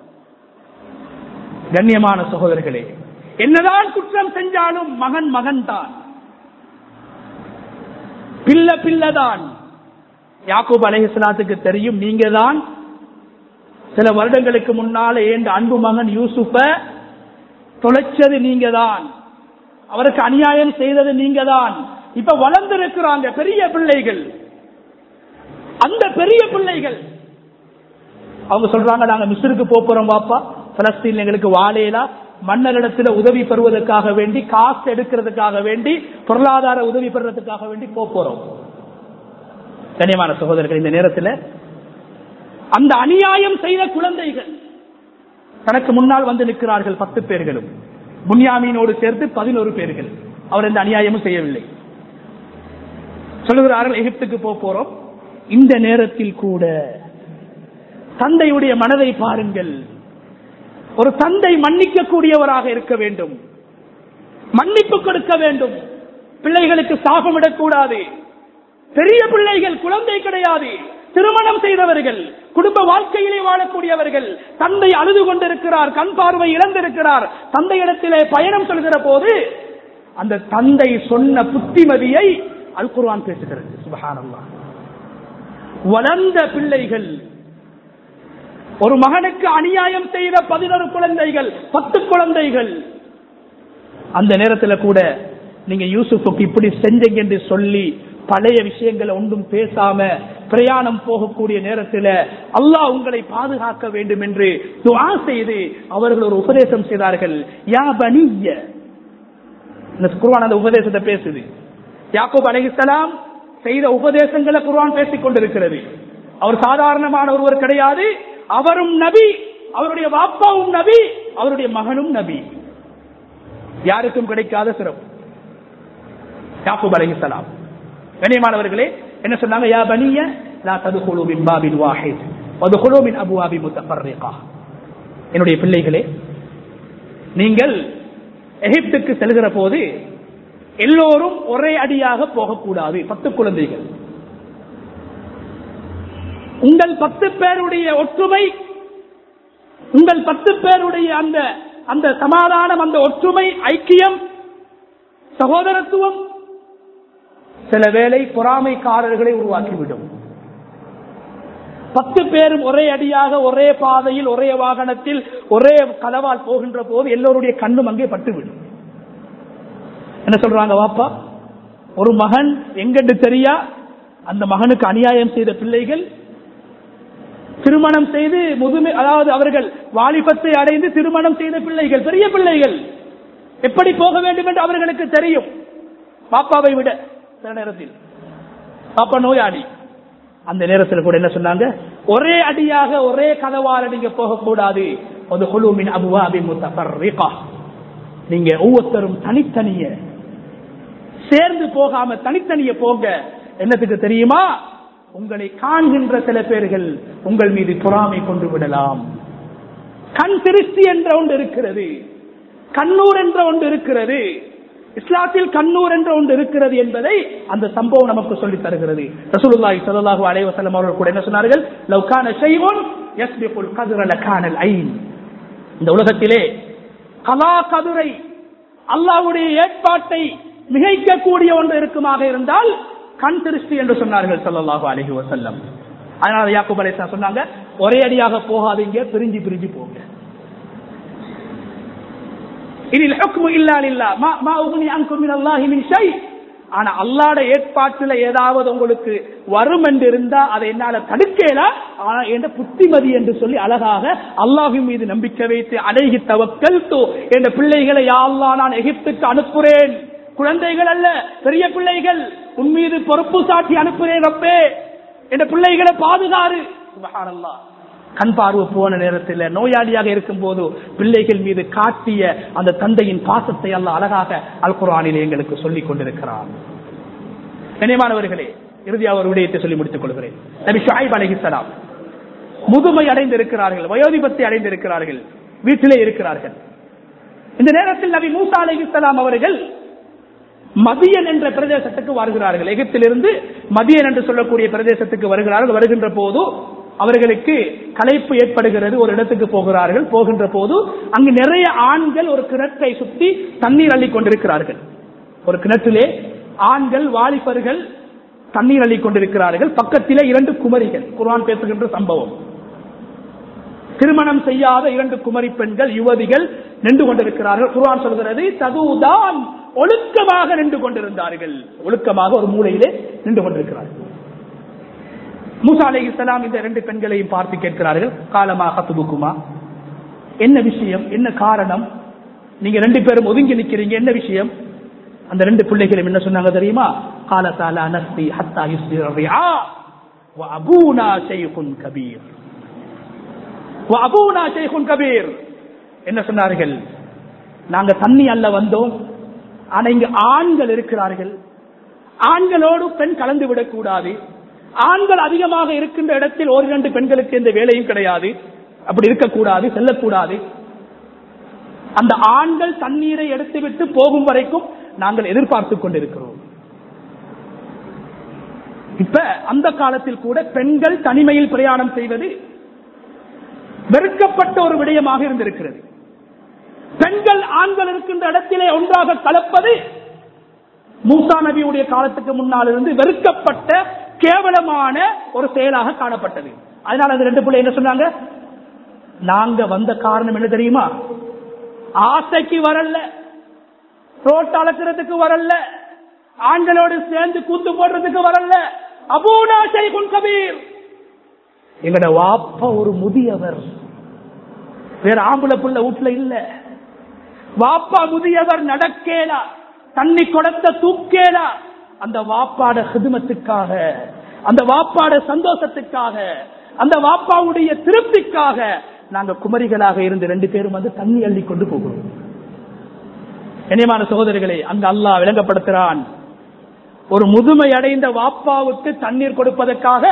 கண்ணியமான சகோதரர்களே என்னதான் குற்றம் செஞ்சாலும் மகன் மகன் தான் பிள்ளை பிள்ளைதான் யாக்கூப் அலைஹிஸ்லாத்துக்கு தெரியும் நீங்க தான் சில வருடங்களுக்கு முன்னால ஏண்ட அன்பு மகன் யூசுப்ப தொலைச்சது நீங்க தான் அவருக்கு அநியாயம் செய்தது நீங்க தான் இப்ப வளர்ந்திருக்கிறாங்க பெரிய பிள்ளைகள் அந்த பெரிய பிள்ளைகள் அவங்க சொல்றாங்க நாங்க மிஸ்ருக்கு போறோம் பாப்பா பலஸ்தீன் எங்களுக்கு வாழையிலா மன்னரிடத்தில் உதவி பெறுவதற்காக வேண்டி காசு எடுக்கிறதுக்காக வேண்டி பொருளாதார உதவி பெறுறதுக்காக வேண்டி போறோம் கனியமான சகோதரர்கள் இந்த நேரத்தில் அந்த அநியாயம் செய்த குழந்தைகள் தனக்கு முன்னால் வந்து நிற்கிறார்கள் பத்து பேர்களும் முன்யாமீனோடு சேர்த்து பதினோரு பேர்கள் அவர் எந்த அநியாயமும் செய்யவில்லை சொல்லுகிறார்கள் எகிப்துக்கு போறோம் இந்த நேரத்தில் கூட தந்தையுடைய மனதை பாருங்கள் ஒரு தந்தை மன்னிக்க கூடியவராக இருக்க வேண்டும் மன்னிப்பு கொடுக்க வேண்டும் பிள்ளைகளுக்கு சாபமிடக்கூடாது பெரிய பிள்ளைகள் குழந்தை கிடையாது திருமணம் செய்தவர்கள் குடும்ப வாழ்க்கையிலே வாழக்கூடியவர்கள் தந்தை அழுது கொண்டிருக்கிறார் கண் பார்வை இழந்திருக்கிறார் தந்தையிடத்திலே பயணம் சொல்கிற போது அந்த தந்தை சொன்ன புத்திமதியை அல் குர்ஆன் பேசுகிறது சுபஹானல்லா வளர்ந்த பிள்ளைகள் ஒரு மகனுக்கு அநியாயம் செய்த பதினொரு குழந்தைகள் பத்து குழந்தைகள் அந்த நேரத்தில் கூட நீங்க யூசுஃபுக்கு இப்படி செஞ்சீங்க என்று சொல்லி பழைய விஷயங்களை ஒன்றும் பேசாம பிரயாணம் போகக்கூடிய நேரத்தில் அல்லாஹ் உங்களை பாதுகாக்க வேண்டும் என்று துஆ செய்து அவர்கள் ஒரு உபதேசம் செய்தார்கள் யா பனிய இந்த குர்ஆன் அந்த உபதேசத்தை பேசுது யாக்கூப் அலைஹிஸ்ஸலாம் செய்த உபதேசங்களை குர்ஆன் பேசிக் கொண்டிருக்கிறது அவர் சாதாரணமான ஒருவர் கிடையாது அவரும் நபி அவருடைய வாப்பாவும் நபி அவருடைய மகனும் நபி யாருக்கும் கிடைக்காத சிறப்பு யாக்கூப் அலைஹிஸ்ஸலாம் கண்ணியமானவர்களே என்ன சொன்னாங்க யா பனிய லா ததுகுலு மின் பாபின் வாஹித் வதுகுலு மின் அபுவாபி முத்தஃபர்ரிகா என்னுடைய பிள்ளைகளே நீங்கள் எகிப்துக்கு செல்கிற போது எல்லோரும் ஒரே அடியாக போகக்கூடாது பத்து குழந்தைகள் உங்கள் பத்து பேருடைய ஒற்றுமை உங்கள் பத்து பேருடைய அந்த அந்த சமாதானம் அந்த ஒற்றுமை ஐக்கியம் சகோதரத்துவம் சில வேளை பொறாமைக்காரர்களை உருவாக்கிவிடும் பத்து பேரும் ஒரே அடியாக ஒரே பாதையில் ஒரே வாகனத்தில் ஒரே கதவால் போகின்ற போது எல்லோருடைய கண்ணும் அங்கே பட்டுவிடும் என்ன சொல்றாங்க வாப்பா ஒரு மகன் எங்கென்று தெரியா அந்த மகனுக்கு அநியாயம் செய்த பிள்ளைகள் திருமணம் செய்து முதுமை அதாவது அவர்கள் வாலிபத்தை அடைந்து திருமணம் செய்த பிள்ளைகள் பெரிய பிள்ளைகள் எப்படி போக வேண்டும் என்று அவர்களுக்கு தெரியும் பாப்பாவை விட சில நேரத்தில் பாப்பா நோயாளி அந்த நேரத்தில் கூட என்ன சொன்னாங்க ஒரே அடியாக ஒரே கதவால நீங்க போகக்கூடாது ஒரு குழுமின் அபுவாபி முத்தபர்ரிகா நீங்க ஒவ்வொருத்தரும் தனித்தனிய சேர்ந்து போகாம தனித்தனிய போங்க என்னத்துக்கு தெரியுமா உங்களை காண்கின்ற சில பேர்கள் உங்கள் மீது பொறாமை கொண்டு விடலாம் கண் திருஷ்டி என்ற ஒன்று இருக்கிறது கண்ணூர் என்ற ஒன்று இருக்கிறது இஸ்லாத்தில் கண்ணூர் என்ற ஒன்று இருக்கிறது என்பதை அந்த சம்பவம் நமக்கு சொல்லி தருகிறது ரசூலுல்லாஹி ஸல்லல்லாஹு அலைஹி வஸல்லம் அவர்கள் கூட என்ன சொன்னார்கள் லவ் கான ஷைஉன் யஸ்பிகுல் கத்ர லகானல் ஐன் இந்த உலகத்திலே கலா கதுரை அல்லாஹ்வுடைய ஏற்பாட்டை மிகைக்கக்கூடிய ஒன்று இருக்குமாக இருந்தால் கண் திருஷ்டி என்று சொன்னார்கள் ஸல்லல்லாஹு அலைஹி வஸல்லம் அதனால யாக்கூப் அலைஹிஸ்ஸலாம் சொன்னாங்க ஒரே அடியாக போகாதீங்க பிரிஞ்சு பிரிஞ்சு போங்க இதில் ஹுக்மு இல்லா லில்லாஹ் மா மா உக்னி அன்கும் மின் அல்லாஹி மின் ஷை ஆனா அல்லாட ஏற்பாட்டுல ஏதாவது உங்களுக்கு வரும் என்று இருந்தா அதை என்னால தடுக்கல ஆனா என்ற புத்திமதி என்று சொல்லி அழகாக அல்லாஹின் மீது நம்பிக்கை வைத்து அடைகி தவக்கல் என்ற பிள்ளைகளை யாழ்லா நான் எகிப்துக்கு அனுப்புறேன் குழந்தைகள் அல்ல பெரிய பிள்ளைகள் உன் மீது பொறுப்பு சாட்டி அனுப்புறேன் ரப்பே என்ற பிள்ளைகளை பாதுகாரு சுபஹானல்லாஹ் கண் பார்வை போன நேரத்தில் நோயாளியாக இருக்கும் போது பிள்ளைகள் மீது காட்டிய அந்த தந்தையின் பாசத்தை அல்ல அழகாக அல் குரானில் எங்களுக்கு சொல்லிக் கொண்டிருக்கிறார் கனியமானவர்களே இறுதியாக ஒரு விடயத்தை சொல்லி முடித்துக் கொள்கிறேன் நபி ஷாயிப் அலைஹிஸ்ஸலாம் முதுமை அடைந்திருக்கிறார்கள் வயோதிபத்தை அடைந்திருக்கிறார்கள் வீட்டிலே இருக்கிறார்கள் இந்த நேரத்தில் நபி மூசா அலைஹிஸ்ஸலாம் அவர்கள் மதியன் என்ற பிரதேசத்துக்கு வருகிறார்கள் எகிப்திலிருந்து மதியன் என்று சொல்லக்கூடிய பிரதேசத்துக்கு வருகிறார்கள் வருகின்ற போது அவர்களுக்கு களைப்பு ஏற்படுகிறது ஒரு இடத்துக்கு போகிறார்கள் போகின்ற போது அங்கு நிறைய ஆண்கள் ஒரு கிணற்றை சுத்தி தண்ணீர் அள்ளி கொண்டிருக்கிறார்கள் ஒரு கிணற்றிலே ஆண்கள் வாலிபர்கள் தண்ணீர் அள்ளி கொண்டிருக்கிறார்கள் பக்கத்திலே இரண்டு குமரிகள் குர்ஆன் பேசுகின்ற சம்பவம் திருமணம் செய்யாத இரண்டு குமரி பெண்கள் யுவதிகள் நின்று கொண்டிருக்கிறார்கள் குர்ஆன் சொல்கிறது ததுதான் ஒழுக்கமாக நின்று கொண்டிருந்தார்கள் ஒழுக்கமாக ஒரு மூலையிலே நின்று கொண்டிருக்கிறார்கள் மூசா அலை இஸ்லாம் இந்த ரெண்டு பெண்களையும் பார்த்து கேட்கிறார்கள் காலமாக துபுக்குமா என்ன விஷயம் என்ன காரணம் நீங்க ரெண்டு பேரும் ஒதுங்கி நிக்கிறீங்க என்ன விஷயம் அந்த ரெண்டு பிள்ளைகளும் என்ன சொன்னாங்க தெரியுமா காலத்தால அனஸ்தி ஹத்தா யுஸ்ரியா அபூனா ஷைகுன் கபீர் அபூனா ஷைகுன் கபீர் என்ன சொன்னார்கள் நாங்க தண்ணி அல்ல வந்தோம் ஆனா இங்க ஆண்கள் இருக்கிறார்கள் ஆண்களோடு பெண் கலந்து விடக்கூடாது ஆண்கள் அதிகமாக இருக்கின்ற இடத்தில் ஒரு இரண்டு பெண்களுக்கு எந்த வேலையும் கிடையாது அப்படி இருக்கக்கூடாது செல்லக்கூடாது அந்த ஆண்கள் தண்ணீரை எடுத்துவிட்டு போகும் வரைக்கும் நாங்கள் எதிர்பார்த்து கொண்டிருக்கிறோம் இப்ப அந்த காலத்தில் கூட பெண்கள் தனிமையில் பிரயாணம் செய்வது வெறுக்கப்பட்ட ஒரு விடயமாக இருந்திருக்கிறது பெண்கள் ஆண்கள் இருக்கின்ற இடத்திலே ஒன்றாக கலப்பது மூசா நபியுடைய காலத்துக்கு முன்னால் இருந்து வெறுக்கப்பட்ட கேவலமான ஒரு செயலாக காணப்பட்டது அதனால அந்த ரெண்டு பிள்ளை என்ன சொன்னாங்க நாங்க வந்த காரணம் என்ன தெரியுமா ஆசைக்கு வரல ரோட் அளக்கிறதுக்கு வரல ஆண்களோடு சேர்ந்து கூத்து போடுறதுக்கு வரல அபூனாசை கபீர் எங்கட வாப்பா ஒரு முதியவர் வேற ஆம்பளை புள்ள வீட்டுல இல்ல வாப்பா முதியவர் நடக்கேலா தண்ணி கொடுத்த தூக்கேலா அந்த வாப்பாட ஹிதுமத்துக்காக அந்த வாப்பாட சந்தோஷத்துக்காக அந்த வாப்பாவுடைய திருப்திக்காக நாங்க குமரிகளாக இருந்து ரெண்டு பேரும் வந்து தண்ணி அள்ளி கொண்டு போகிறோம் இனியமான சகோதரிகளை அங்க அல்லாஹ் விளங்கப்படுத்துறான் ஒரு முதுமை அடைந்த வாப்பாவுக்கு தண்ணீர் கொடுப்பதற்காக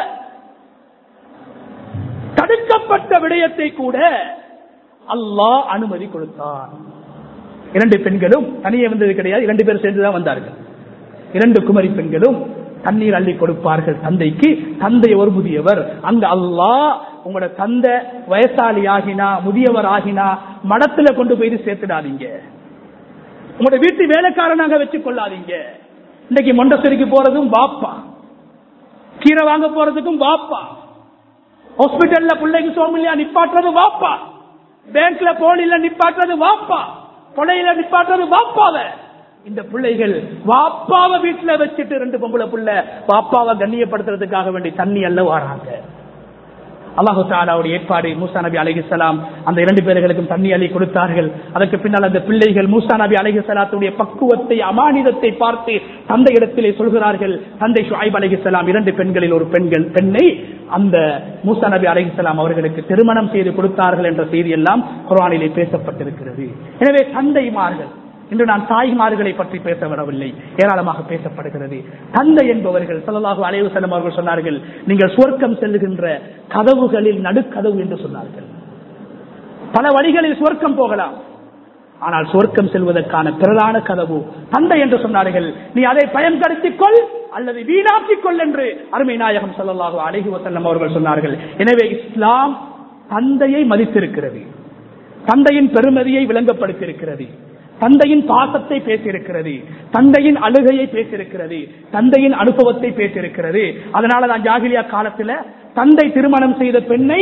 தடுக்கப்பட்ட விடயத்தை கூட அல்லாஹ் அனுமதி கொடுத்தான் இரண்டு பெண்களும் தனியே வந்தது கிடையாது இரண்டு பேர் சேர்ந்துதான் வந்தார்கள் இரண்டு குமரி பெண்களும் தண்ணீர் அள்ளி கொடுப்பார்கள் தந்தைக்கு தந்தை ஒரு முதியவர் அங்க அல்லாஹ் உங்களோட தந்தை வயசாளி ஆகினா முதியவர் ஆகினா மடத்துல கொண்டு போய் சேர்த்துடாதீங்க உங்களோட வீட்டு வேலைக்காரனாக வச்சு கொள்ளாதீங்க இன்னைக்கு மொண்டசரிக்கு போறதும் வாப்பா கீரை வாங்க போறதுக்கும் வாப்பா ஹாஸ்பிட்டல்ல பிள்ளைக்கு சோமில்லையா நிப்பாட்டுறது வாப்பா பேங்க்ல போனில நிப்பாட்டுறது வாப்பா கொலையில நிப்பாட்டுறது வாப்பாவ இந்த பிள்ளைகள் வாப்பாவை வீட்டுல வச்சுட்டு ரெண்டு பொம்பளை புள்ள வாப்பாவை கண்ணியப்படுத்துறதுக்காக வேண்டி தண்ணி அல்ல வராங்க அல்லாஹு தாலாவுடைய ஏற்பாடு மூசா நபி அலிஹிசலாம் அந்த இரண்டு பேர்களுக்கும் தண்ணி அள்ளி கொடுத்தார்கள் அதற்கு பின்னால் அந்த பிள்ளைகள் மூசா நபி அலிஹலாத்துடைய பக்குவத்தை அமானிதத்தை பார்த்து தந்தை இடத்திலே சொல்கிறார்கள் தந்தை ஷுஐப் அலிஹலாம் இரண்டு பெண்களில் ஒரு பெண்கள் பெண்ணை அந்த மூசா நபி அலிஹலாம் அவர்களுக்கு திருமணம் செய்து கொடுத்தார்கள் என்ற செய்தி எல்லாம் குரானிலே பேசப்பட்டிருக்கிறது எனவே தந்தைமார்கள் இன்று நான் தாய்மார்களை பற்றி பேச வரவில்லை ஏராளமாக பேசப்படுகிறது தந்தை என்பவர்கள் சொல்லலாக அலைவு செல்லும் அவர்கள் சொன்னார்கள் நீங்கள் சுவர்க்கம் செல்லுகின்ற கதவுகளில் நடுக்கதவு என்று சொன்னார்கள் பல வழிகளில் சுவர்க்கம் போகலாம் ஆனால் சுவர்க்கம் செல்வதற்கான பிரதான கதவு தந்தை என்று சொன்னார்கள் நீ அதை பயன்படுத்திக் கொள் அல்லது வீணாக்கிக் கொள் என்று அருமை நாயகம் சொல்லலாக அழகி வசல்லம் அவர்கள் சொன்னார்கள் எனவே இஸ்லாம் தந்தையை மதித்திருக்கிறது தந்தையின் பெருமதியை விளங்கப்படுத்தியிருக்கிறது தந்தையின் பாசத்தை பேசியிருக்கிறது தந்தையின் அழுகையை பேசியிருக்கிறது தந்தையின் அனுபவத்தை பேசியிருக்கிறது அதனால தான் ஜாகிலியா காலத்துல தந்தை திருமணம் செய்த பெண்ணை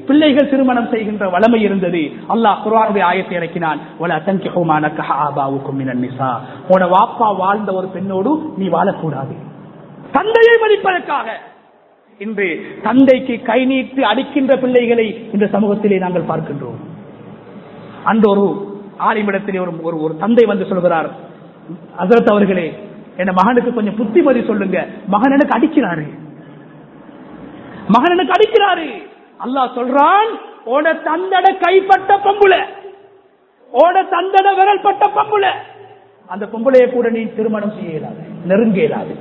பிள்ளைகள் திருமணம் செய்கின்ற வளமை இருந்தது அல்லாஹ் குர்ஆனுடைய ஆயத்தை இறக்கினான் வல தன்கிஹுமானக ஆபாவுக்கும் மினன் நிசா உன வாப்பா வாழ்ந்த ஒரு பெண்ணோடு நீ வாழக்கூடாது தந்தையை மதிப்பதற்காக இன்று தந்தைக்கு கை நீட்டு அடிக்கின்ற பிள்ளைகளை இந்த சமூகத்திலே நாங்கள் பார்க்கின்றோம் அந்த ஒரு ஆலிமிடத்திலே ஒரு ஒரு- ஒரு தந்தை வந்து சொல்கிறார் அசரத் அவர்களே என் மகனுக்கு கொஞ்சம் புத்திமதி சொல்லுங்க மகன் எனக்கு அடிக்கிறாரு மகன் எனக்கு அடிக்கிறாரு அல்லாஹ் சொல்றான் ஓட தந்தட கைப்பட்ட பொம்புல ஓட தந்தட விரல் பட்ட பொம்புல அந்த பொம்பளையை கூட நீ திருமணம் செய்ய இயலாது நெருங்க இயலாது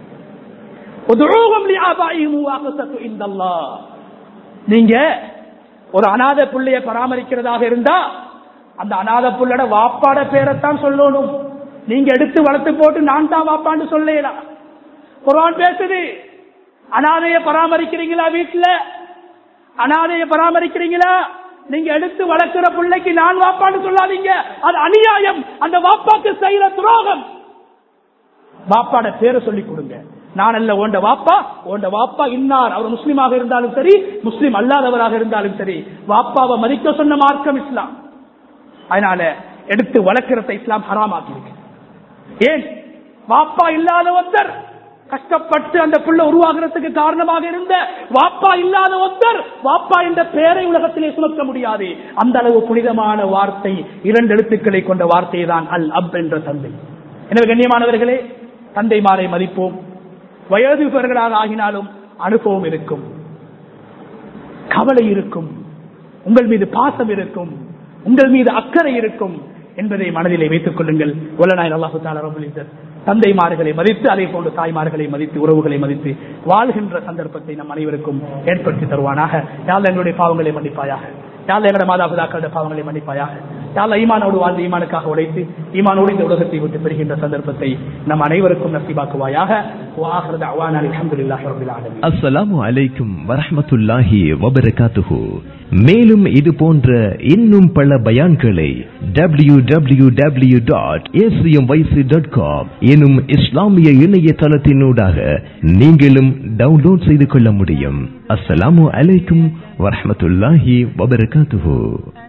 உதுஊஹும் லிஆபாஇஹிம் வஅக்ஸத்து இந்தல்லாஹ். நீங்க ஒரு அநாத பிள்ளைய பராமரிக்கிறதாக இருந்தா அந்த அநாத புள்ளட வாப்பாட பேரைத்தான் சொல்லணும் நீங்க எடுத்து வளர்த்து போட்டு நான் தான் வாப்பான்னு சொல்லலாம் குர்ஆன் பேசுது அனாதைய பராமரிக்கிறீங்களா வீட்டுல அனாதைய பராமரிக்கிறீங்களா நீங்க எடுத்து வளர்க்கிற பிள்ளைக்கு நான் வாப்பான்னு சொல்லாதீங்க அது அநியாயம் அந்த வாப்பாக்கு செய்யற துரோகம் வாப்பாட பேரை சொல்லி கொடுங்க நான் அல்ல ஓண்ட வாப்பா ஓண்ட வாப்பா இன்னார் அவர் முஸ்லீமாக இருந்தாலும் சரி முஸ்லீம் அல்லாதவராக இருந்தாலும் சரி வாப்பாவை மதிக்க சொன்ன மார்க்கம் இஸ்லாம் அதனால எடுத்து வளர்க்கிறத இஸ்லாம் ஹராமாக்கி இருக்கு ஏன் வாப்பா இல்லாத ஒருத்தர் கஷ்டப்பட்டு அந்த புள்ள உருவாகிறதுக்கு காரணமாக இருந்த வாப்பா இல்லாத ஒருத்தர் வாப்பா என்ற பெயரை உலகத்திலே சுமக்க முடியாது அந்த அளவு புனிதமான வார்த்தை இரண்டு எழுத்துக்களை கொண்ட வார்த்தை தான் அல் அப் என்ற தந்தை எனவே கண்ணியமானவர்களே தந்தைமாரை மதிப்போம் வயதுபவர்களாக ஆகினாலும் அனுபவம் இருக்கும் கவலை இருக்கும் உங்கள் மீது பாசம் இருக்கும் உங்கள் மீது அக்கறை இருக்கும் என்பதை மனதிலே வைத்துக் கொள்ளுங்கள் ஒல்லநாய் அல்லாஹு தாலா ரபுல் இஸ்ஸத் தந்தைமார்களை மதித்து அதே போன்று தாய்மார்களை மதித்து உறவுகளை மதித்து வாழ்கின்ற சந்தர்ப்பத்தை நம் அனைவருக்கும் ஏற்படுத்தி தருவானாக யாழ் எங்களுடைய பாவங்களை மன்னிப்பாயாக யாழ் எங்களுடைய மாதாபிதாக்களுடைய பாவங்களை மன்னிப்பாயாக யாழ் ஈமானோடு வாழ்ந்து ஈமானுக்காக உழைத்து ஈமானோடு இந்த உலகத்தை விட்டு பெறுகின்ற சந்தர்ப்பத்தை நம் அனைவருக்கும் நசிபாக்குவாயாக وآخر دعوانا الحمد لله رب العالمين அஸ்ஸலாமு அலைக்கும் வரஹ்மத்துல்லாஹி வபரகாத்துஹு மேலும் இது போன்ற இன்னும் பல பயான்களை W W W dot dot com எனும் இஸ்லாமிய இணையதளத்தினூடாக நீங்களும் டவுன்லோட் செய்து கொள்ள முடியும் அஸ்ஸலாமு அலைக்கும் வரஹ்மத்துல்லாஹி வபரகாத்துஹு